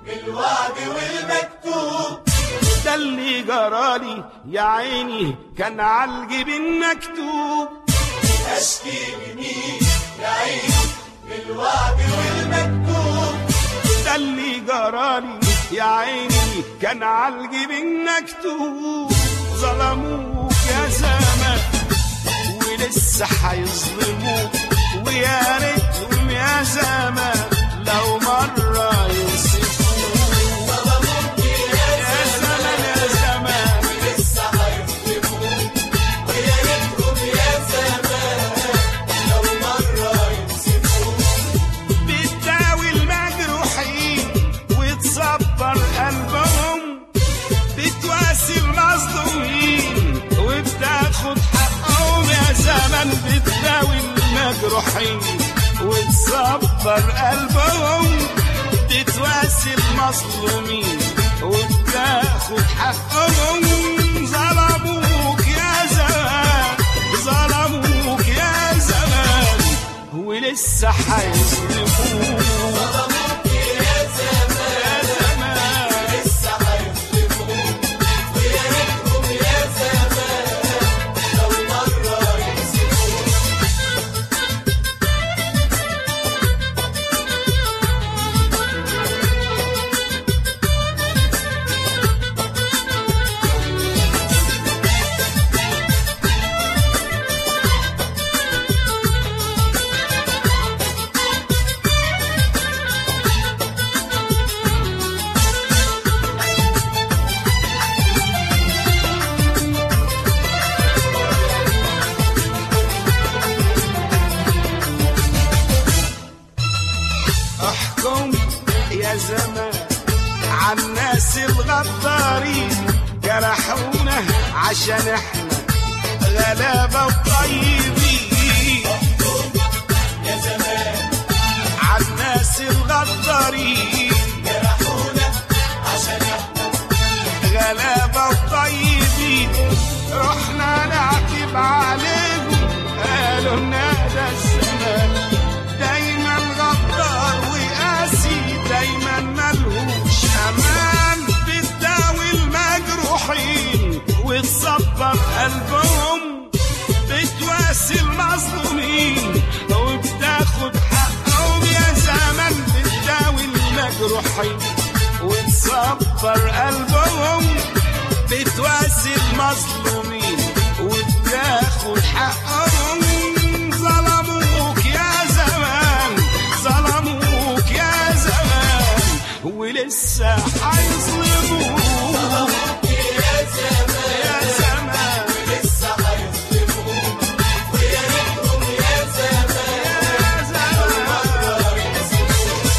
بالوعد والمكتوب ده اللي جرالي يا عيني كان عالجبين مكتوب اشكي لمين يا عيني بالوعد والمكتوب ده اللي جرالي يا عيني كان عالجبين مكتوب ظلموك يا زمان ولسه هيظلموك ويا ريتهم يا زمان لو مرة يوصفوك ظلموك يا يا زمان يا زمان لسه هيظلموك ويا ريتهم يا زمان لو مرة يمسكوك بتداوي المجروحين وتصبر قلبهم بتواسي المظلومين وبتاخد حقهم يا زمان بتداوي المجروحين وتصبر قلبهم بتواسي المظلومين وبتاخد حقهم ظلموك يا زمان ظلموك يا زمان ولسه هيظلموك ظلموك يا زمان يا زمان لسه هيظلموك ويا ريتهم يا زمان لو مرة يمسكوك احكم يا زمان عن الناس الغدارين جرحونا عشان احنا غلابة وطيبين يا زمان عن الناس الغدارين جرحونا عشان احنا غلابة وطيبين رحنا نعتب عليهم قالوا لنا ده الزمان دايما غدار وقاسي دايما ملهوش امان بتداوي المجروحين وتصبر قلبهم بتواسي المظلومين وبتاخد حقهم يا زمان بتداوي المجروحين وتصبر قلبهم بتواسي المظلومين وبتاخد حقهم ظلموك يا زمان ظلموك يا زمان ولسه هيظلموك يا زمان يا زمان لسه هيظلموك ويا ريتهم يا زمان يا زمان مرة يمسكوك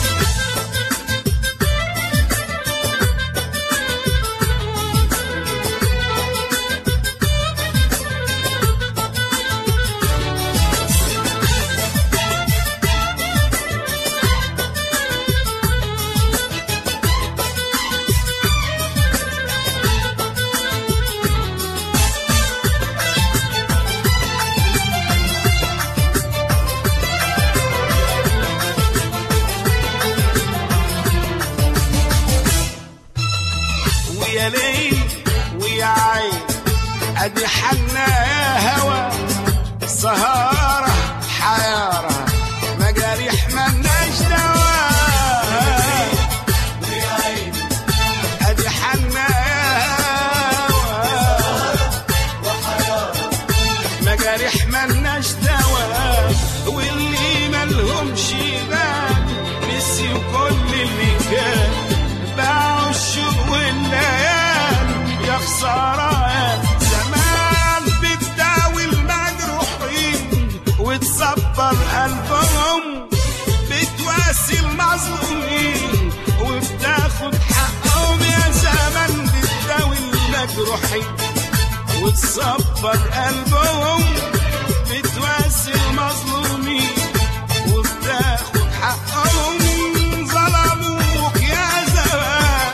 ويا ليل ويا عين ادي حنا يا هوى سهارة حيارة مجاريح ملناش دواء ويا عين ادي حنا يا هوى وحيارة مجاريح ملناش دواء واللي ملهمش بال نسيوا كل اللي كان باعوا الشوق والليال يا خسارة يا زمان بتداوي المجروحين وتصبر قلبهم بتواسي المظلومين وبتاخد حقهم يا زمان بتداوي المجروحين وتصبر قلبهم بتواسي المظلومين وبتاخد حقهم ظلموك يا زمان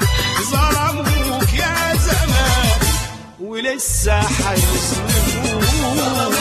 ظلموك يا زمان ولسه هيظلموك